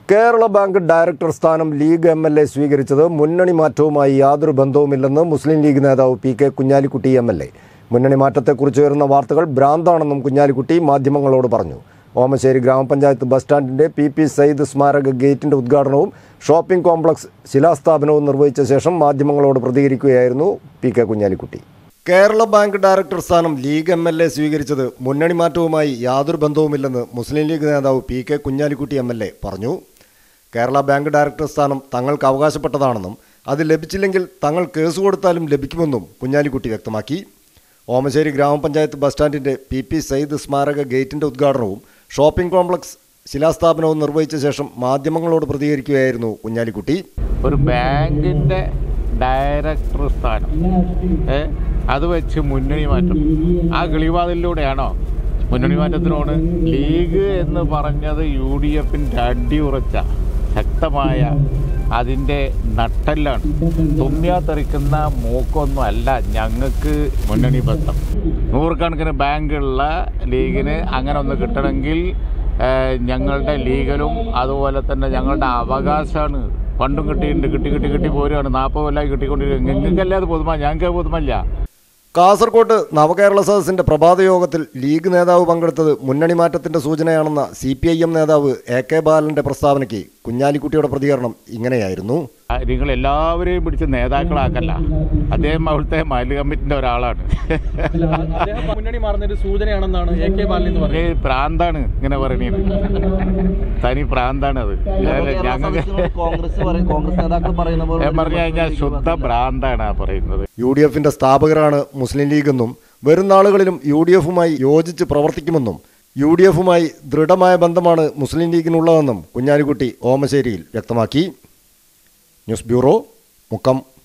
Kerala bank director സ്ഥാനം League M L A സ്വീകരിച്ചത് മുന്നണി മാറ്റവുമായി യാതൊരു ബന്ധവുമില്ലെന്ന് മുസ്ലിം ലീഗ് നേതാവ് P K Kunhalikutty M L A മുന്നണി മാറ്റത്തെക്കുറിച്ച് വരുന്ന വാർത്തകൾ ഭ്രാന്താണെന്നും കുഞ്ഞാലിക്കുട്ടി മാധ്യമങ്ങളോട് പറഞ്ഞു ഓമശ്ശേരി ഗ്രാമപഞ്ചായത്ത് ബസ് സ്റ്റാൻഡിന്റെ പി പി സയ്യിദ് സ്മാരക ഗേറ്റിന്റെ ഉദ്ഘാടനവും ഷോപ്പിംഗ് കോംപ്ലക്സ് ശിലാസ്ഥാപനവും നിർവഹിച്ച ശേഷം മാധ്യമങ്ങളോട് പ്രതികരിക്കുകയായിരുന്നു P K Kunhalikutty Kerala bank director സ്ഥാനം ലീഗ് എം എൽ എ സ്വീകരിച്ചത് മുന്നണി മാറ്റവുമായി യാതൊരു ബന്ധവുമില്ലെന്ന് മുസ്ലിം ലീഗ് നേതാവ് P K Kunhalikutty M L A പറഞ്ഞു കേരള ബാങ്ക് ഡയറക്ടർ സ്ഥാനം തങ്ങൾക്ക് അവകാശപ്പെട്ടതാണെന്നും അത് ലഭിച്ചില്ലെങ്കിൽ തങ്ങൾ കേസ് കൊടുത്താലും ലഭിക്കുമെന്നും കുഞ്ഞാലിക്കുട്ടി വ്യക്തമാക്കി ഓമശ്ശേരി ഗ്രാമപഞ്ചായത്ത് ബസ് സ്റ്റാൻഡിന്റെ പി പി സയ്യിദ് സ്മാരക ഗേറ്റിന്റെ ഉദ്ഘാടനവും ഷോപ്പിംഗ് കോംപ്ലക്സ് ശിലാസ്ഥാപനവും നിർവഹിച്ച ശേഷം മാധ്യമങ്ങളോട് പ്രതികരിക്കുകയായിരുന്നു കുഞ്ഞാലിക്കുട്ടി ഒരു ബാങ്കിന്റെ ഡയറക്ടർ സ്ഥാനം ഏ അത് വെച്ച് മുന്നണി മാറ്റം ആ കിളിവാതിലൂടെയാണോ മുന്നണി മാറ്റത്തിനോട് ലീഗ് എന്ന് പറഞ്ഞത് യു ഡി എഫിൻ്റെ അടിയുറച്ച ശക്തമായ അതിൻ്റെ നട്ടെല്ലാണ് തുമ്മിയാ തെറിക്കുന്ന മൂക്കൊന്നും അല്ല ഞങ്ങൾക്ക് മുന്നണി ബന്ധം നൂറുകണക്കിന് ബാങ്കുള്ള ലീഗിന് അങ്ങനെ ഒന്ന് കിട്ടണമെങ്കിൽ ഏഹ്, ഞങ്ങളുടെ ലീഗലും അതുപോലെ തന്നെ ഞങ്ങളുടെ അവകാശമാണ് പണ്ടും കിട്ടിയിട്ടുണ്ട് കിട്ടി കിട്ടി കിട്ടി പോരുകയാണ് നാൽപ്പത് കൊല്ലമായി കിട്ടിക്കൊണ്ടിരിക്കുന്നത് നിങ്ങൾക്കല്ലേ അത് പൊതുമ ഞങ്ങൾക്ക് പൊതുമല്ല കാസർകോട്ട് നവകേരള സദസ്സിന്റെ പ്രഭാത യോഗത്തിൽ ലീഗ് നേതാവ് പങ്കെടുത്തത് മുന്നണി മാറ്റത്തിന്റെ സൂചനയാണെന്ന സി പി ഐ എം നേതാവ് എ കെ ബാലന്റെ പ്രസ്താവനയ്ക്ക് കുഞ്ഞാലിക്കുട്ടിയുടെ പ്രതികരണം ഇങ്ങനെയായിരുന്നു ആ, നിങ്ങൾ എല്ലാവരെയും പിടിച്ച് നേതാക്കളാക്കല്ല അദ്ദേഹം അവിടുത്തെ മൈൽ കമ്മിറ്റിന്റെ ഒരാളാണ് അദ്ദേഹം മുന്നണി മാറുന്ന ഒരു സൂചനയാണെന്നാണ് എ കെ ബാലൻ എന്ന് പറയുന്നത് ഇത് പ്രാന്താണ് ഇങ്ങനെ പറയണത് തനി പ്രാന്താണ് അത് ഞങ്ങൾക്ക് കോൺഗ്രസ് പറയും കോൺഗ്രസ് നേതാക്കൾ പറയുന്ന പോലെ ഞാൻ പറഞ്ഞു കഴിഞ്ഞാൽ ശുദ്ധ ഭ്രാന്താണ് ആ പറയുന്നത് യു ഡി എഫിന്റെ സ്ഥാപകരാണ് മുസ്ലിം ലീഗെന്നും വരും നാളുകളിലും യു ഡി എഫുമായി യോജിച്ച് പ്രവർത്തിക്കുമെന്നും യു ഡി എഫുമായി ദൃഢമായ ബന്ധമാണ് മുസ്ലിം ലീഗിനുള്ളതെന്നും കുഞ്ഞാലിക്കുട്ടി ഓമശ്ശേരിയിൽ വ്യക്തമാക്കി ന്യൂസ് ബ്യൂറോ മുക്കം